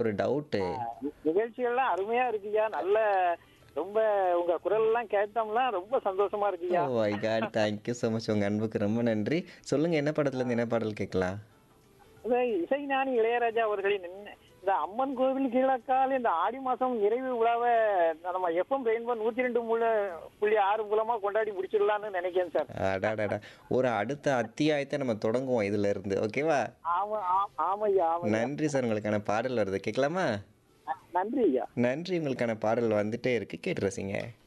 ஒரு டவுட்டு நிகழ்ச்சிகள்லாம் அருமையா இருக்குய்யா நல்ல ரொம்ப உங்க குரல் எல்லாம் கேட்டோம்னா ரொம்ப சந்தோஷமா ஓ இருக்குய்யா my god thank you so much உங்கள் அன்புக்கு ரொம்ப நன்றி சொல்லுங்கள் என்ன படத்துலேருந்து என்ன பாடல் கேட்கலாம் அதான் இசைஞானி இளையராஜா அவர்களின் என்ன- இந்த அம்மன் கோவில் கீழக்கால் இந்த ஆடி மாசம் நிறைவு விழாவை நம்ம எஃப்எம் ரெயின்போ நூத்தி ரெண்டு மூணு புள்ளி ஆறு மூலமா கொண்டாடி முடிச்சிடலாம்னு நினைக்கிறேன் சார் அடாடாடா ஒரு அடுத்த அத்தியாயத்தை நம்ம தொடங்குவோம் இதுல இருந்து ஓகேவா ஆமா ஆ- ஆமாய்யா ஆமா நன்றி சார் உங்களுக்கான பாடல் வருது கேட்கலாமா நன்றி ஐயா நன்றி உங்களுக்கான பாடல் வந்துட்டே இருக்கு கேட்டு ரசிங்க